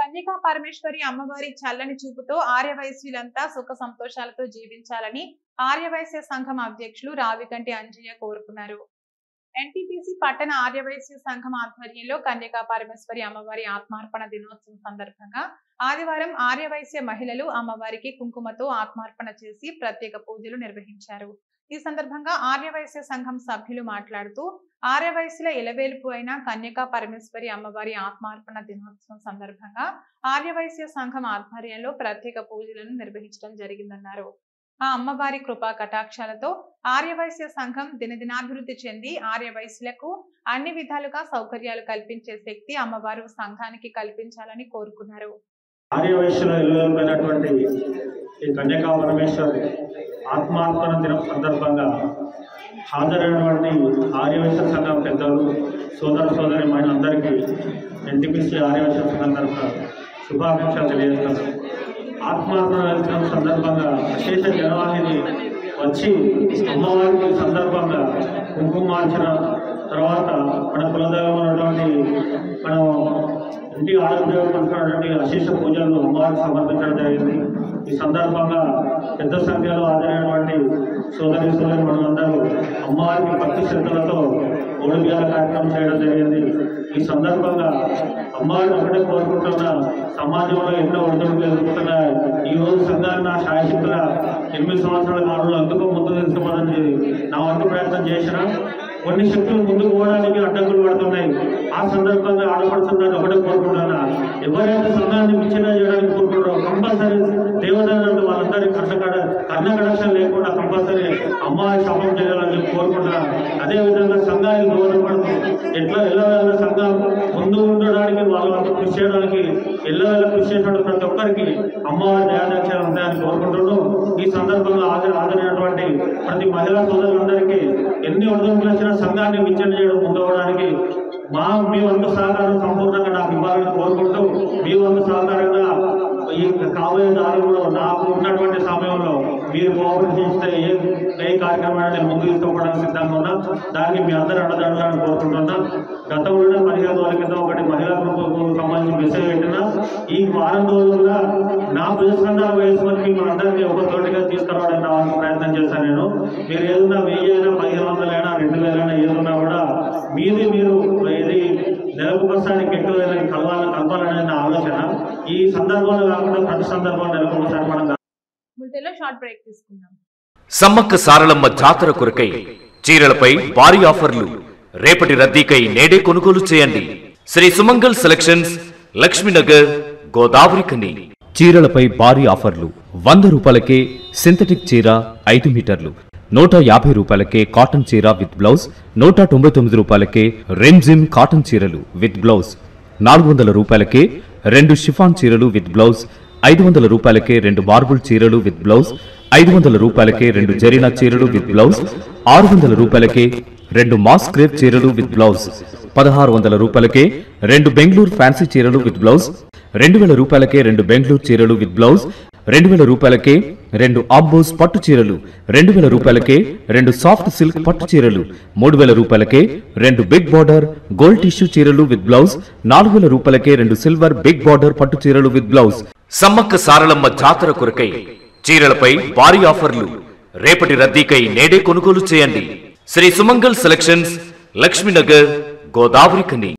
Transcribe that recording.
కన్యకా పరమేశ్వరి అమ్మవారి చల్లని చూపుతో ఆర్యవైశ్యులంతా సుఖ సంతోషాలతో జీవించాలని ఆర్యవైశ్య సంఘం అధ్యక్షులు రావికంటి అంజయ్య కోరుకున్నారు ఎన్టీపీసీ పట్టణ ఆర్యవైశ్య సంఘం ఆధ్వర్యంలో కన్యకా పరమేశ్వరి అమ్మవారి ఆత్మార్పణ దినోత్సవం సందర్భంగా ఆదివారం ఆర్యవైశ్య మహిళలు అమ్మవారికి కుంకుమతో ఆత్మార్పణ చేసి ప్రత్యేక పూజలు నిర్వహించారు ఈ సందర్భంగా ఆర్యవైశ్య సంఘం సభ్యులు మాట్లాడుతూ ఆర్యవయస్సుల ఇలవేలుపు అయిన కన్యకా పరమేశ్వరి అమ్మవారి ఆత్మార్పణ దినోత్సవం సందర్భంగా ఆర్యవైశ్య సంఘం ఆధ్వర్యంలో ప్రత్యేక పూజలను నిర్వహించడం జరిగిందన్నారు ఆ అమ్మవారి కృపా కటాక్షాలతో ఆర్యవైశ్య సంఘం దినదినాభివృద్ధి చెంది ఆర్యవైశ్యులకు అన్ని విధాలుగా సౌకర్యాలు కల్పించే శక్తి అమ్మవారు సంఘానికి కల్పించాలని కోరుకున్నారు ఆర్యవైశ్యుల ఇల్లులైనటువంటి ఈ కన్యకా పరమేశ్వర్ ఆత్మార్పణ దినం సందర్భంగా హాజరైనటువంటి ఆర్యవైశ్య సంఘం పెద్దలు సోదర సోదరి మహిళలందరికీ ఎన్టీపీసీ ఆర్యవైశ్య సంఘం తరఫున శుభాకాంక్షలు తెలియజేస్తాను ఆత్మార్పణ దినం సందర్భంగా విశేష జనవాహిని వచ్చి అమ్మవారికి సందర్భంగా కుంకుమార్చన తర్వాత మన కులదైవం ఉన్నటువంటి మనం ఇంటి ఆరోగ్యపరుచుకున్నటువంటి అశేష పూజలు అమ్మవారికి సమర్పించడం జరిగింది ఈ సందర్భంగా పెద్ద సంఖ్యలో హాజరైనటువంటి సోదరి సోదరి మనందరూ అమ్మవారికి భక్తి శ్రద్ధలతో ఓడిబియాల కార్యక్రమం చేయడం జరిగింది ఈ సందర్భంగా అమ్మవారిని ఒకటే కోరుకుంటున్న సమాజంలో ఎన్నో ఒడిదుడుకులు ఎదుర్కొంటున్నాయి ఈ రోజు సంఘాన్ని నా శాయశక్తుల ఎనిమిది సంవత్సరాల కాలంలో ఎందుకు ముందుకు తీసుకుపోవడానికి నా వంతు ప్రయత్నం చేసిన కొన్ని శక్తులు ముందుకు పోవడానికి అడ్డంకులు పడుతున్నాయి ఆ సందర్భంగా ఆడపడుతున్నారు ఒకటే కోరుకుంటున్నా ఎవరైతే సంఘాన్ని విచ్ఛిన్న చేయడానికి కోరుకుంటారో కంపల్సరీ దేవదారులు వాళ్ళందరి కర్ణకడ కర్ణకడక్షం లేకుండా కంపల్సరీ అమ్మాయి సఫలం చేయాలని చెప్పి కోరుకుంటున్నా అదేవిధంగా సంఘానికి దూరపడుతూ ఎట్లా ఎల్లవేళ సంఘం ముందు ఉండడానికి వాళ్ళ వంతు కృషి చేయడానికి ఎల్లవేళ కృషి చేసినటువంటి ప్రతి ఒక్కరికి అమ్మవారి దయాదాక్షాలు ఉంటాయని కోరుకుంటున్నాను ఈ సందర్భంగా హాజరు హాజరైనటువంటి ప్రతి మహిళా సోదరులందరికీ ఎన్ని ఒడిదుడుకులు వచ్చినా సంఘాన్ని విచ్ఛిన్న చేయడం ముందవడానికి మా మీ వంతు సహకారం సంపూర్ణంగా నాకు ఇవ్వాలని కోరుకుంటూ మీ వంతు సహకారంగా ఈ కాబోయే దారిలో నాకు ఉన్నటువంటి సమయంలో మీరు కోఆపరేట్ చేస్తే ఏ ఏ కార్యక్రమాన్ని నేను ముందుకు తీసుకోవడానికి సిద్ధంగా ఉన్నా దానికి మీ అందరూ అండదండాలని కోరుకుంటున్నా గతంలో పదిహేను రోజుల క్రితం ఒకటి మహిళా గ్రూపుకు సంబంధించి మెసేజ్ పెట్టినా ఈ వారం రోజులుగా నా ప్రదర్శనాలు వేసుకొని మిమ్మల్ని అందరినీ ఒక తోటిగా తీసుకురావడానికి రావాలని ప్రయత్నం చేశాను నేను మీరు ఏదైనా వెయ్యి అయినా పదిహేను వందలైనా రెండు వేలైనా ఏదైనా కూడా మీది మీరు ఇది నెలకు ఒకసారి గెట్ టుగెదర్ కలవాలి కలపాలనేది నా ఆలోచన ఈ సందర్భంలో కాకుండా ప్రతి సందర్భంలో నెలకు ఒకసారి మనం బులెటిన్లో షార్ట్ బ్రేక్ తీసుకుందాం సమ్మక్క సారలమ్మ జాతర కొరకై చీరలపై భారీ ఆఫర్లు రేపటి రద్దీకై నేడే కొనుగోలు చేయండి శ్రీ సుమంగల్ సెలక్షన్స్ లక్ష్మీనగర్ గోదావరి కని చీరలపై భారీ ఆఫర్లు వంద రూపాయలకే సింథటిక్ చీర ఐదు మీటర్లు నూట యాభై రూపాయలకే కాటన్ చీర విత్ బ్లౌజ్ నూట తొంభై తొమ్మిది రూపాయలకే రెమ్జిమ్ కాటన్ చీరలు విత్ బ్లౌజ్ నాలుగు వందల రూపాయలకే రెండు షిఫాన్ చీరలు విత్ బ్లౌజ్ ఐదు వందల రూపాయలకే రెండు మార్బుల్ చీరలు విత్ బ్లౌజ్ ఐదు వందల రూపాయలకే రెండు జరీనా చీరలు విత్ బ్లౌజ్ ఆరు వందల రూపాయలకే రెండు మాస్ క్రేప్ చీరలు విత్ బ్లౌజ్ పదహారు వందల రూపాయలకే రెండు బెంగళూరు ఫ్యాన్సీ చీరలు విత్ బ్లౌజ్ రెండు వేల రూపాయలకే రెండు బెంగళూరు చీరలు విత్ బ్లౌజ్ రెండు వేల రూపాయలకే రెండు ఆంబోస్ పట్టు చీరలు రెండు వేల రూపాయలకే రెండు సాఫ్ట్ సిల్క్ పట్టు చీరలు మూడు వేల రూపాయలకే రెండు బిగ్ బార్డర్ గోల్డ్ టిష్యూ చీరలు విత్ బ్లౌజ్ నాలుగు వేల రూపాయలకే రెండు సిల్వర్ బిగ్ బార్డర్ పట్టు చీరలు విత్ బ్లౌజ్ సమ్మక్క సారలమ్మ జాతర కొరకై చీరలపై భారీ ఆఫర్లు రేపటి రద్దీకై నేడే కొనుగోలు చేయండి శ్రీ సుమంగల్ సెలక్షన్స్ లక్ష్మీనగర్ గోదావరి కని